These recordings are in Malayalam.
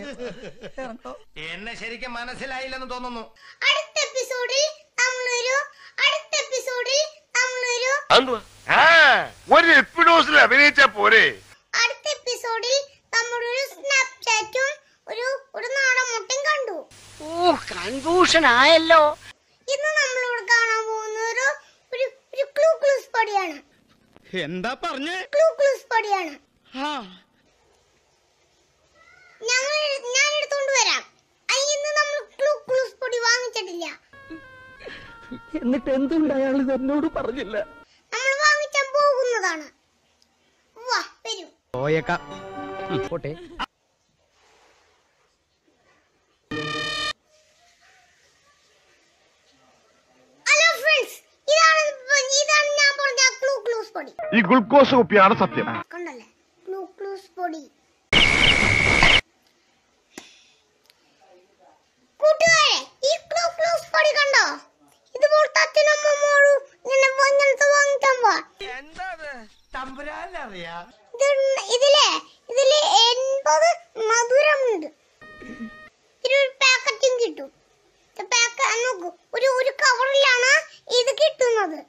എന്നെ ശരിക്കും മനസ്സിലായില്ലെന്ന് തോന്നുന്നു അടുത്ത എപ്പിസോഡിൽ നമ്മളൊരു അടുത്ത എപ്പിസോഡിൽ നമ്മളൊരു ആ ഒരു എപ്പിഡോസിൽ അഭിനയിച്ചാ പോരെ അടുത്ത എപ്പിസോഡിൽ നമ്മളൊരു സ്നാപ്ചാറ്റും ഒരു ഒരു നാടൻ മുട്ടയും കണ്ടു ഓ കൺഫ്യൂഷൻ ആയല്ലോ ഇന്ന് നമ്മളോട് കാണാൻ പോകുന്ന ഒരു ഒരു ഒരു ക്ലൂ ക്ലൂസ് പൊടിയാണ് എന്താ പറഞ്ഞേ ക്ലൂ ക്ലൂസ് പൊടിയാണ് ആ ഞങ്ങൾ ഞാൻ എടുത്തോണ്ട് വരാം അയ്യ, ഇന്ന് നമ്മൾ ക്ലൂ ക്ലൂസ് പൊടി വാങ്ങിച്ചിട്ടില്ല എന്നിട്ട് എന്തുകൊണ്ട് അയാൾ ഇത് എന്നോട് പറഞ്ഞില്ല നമ്മൾ വാങ്ങിച്ചാൻ പോകുന്നതാണ് വാ വരൂ പോയേക്കാം പോട്ടെ ഹലോ ഫ്രണ്ട്സ് ഇതാണ് ഇപ്പൊ- ഇതാണ് ഞാൻ പറഞ്ഞ ക്ലൂ ക്ലൂസ് പൊടി ഈ ഗ്ലൂക്കോസ് കുപ്പിയാണ് സത്യം കണ്ടല്ലേ ക്ലൂ ക്ലൂസ് പൊടി കൂട്ടുകാരെ ഈ ക്ലൂ ക്ലൂസ് പൊടി കണ്ടോ ഇതുപോലത്തെ അച്ഛനമ്മമ്മോടും ഇങ്ങനെ വ- ഇങ്ങനത്തെ വാങ്ങിക്കാൻ പോവാ തമ്പുരാനറിയാ ഇത് ഇതിലെ ഇതില് എൺപത് മധുരമുണ്ട് ഇതിലൊരു പാക്കറ്റും കിട്ടും ഇത് പാക്ക നോക്കൂ ഒരു ഒരു കവറിലാണ് ഇത് കിട്ടുന്നത്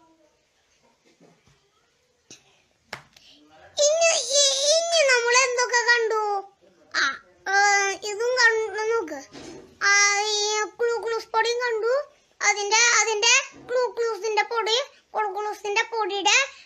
ഇനി ഇ- ഇനി നമ്മൾ എന്തൊക്കെ കണ്ടു ആ ഏ, ഇതും കണ്ടു നോക്ക് ആ ഈ ക്ലൂ ക്ലൂസ് പൊടിയും കണ്ടു അതിന്റെ അതിന്റെ ക്ലൂ ക്ലൂസിന്റെ പൊടി ക്ലൂ ക്ലൂസിന്റെ പൊടിയുടെ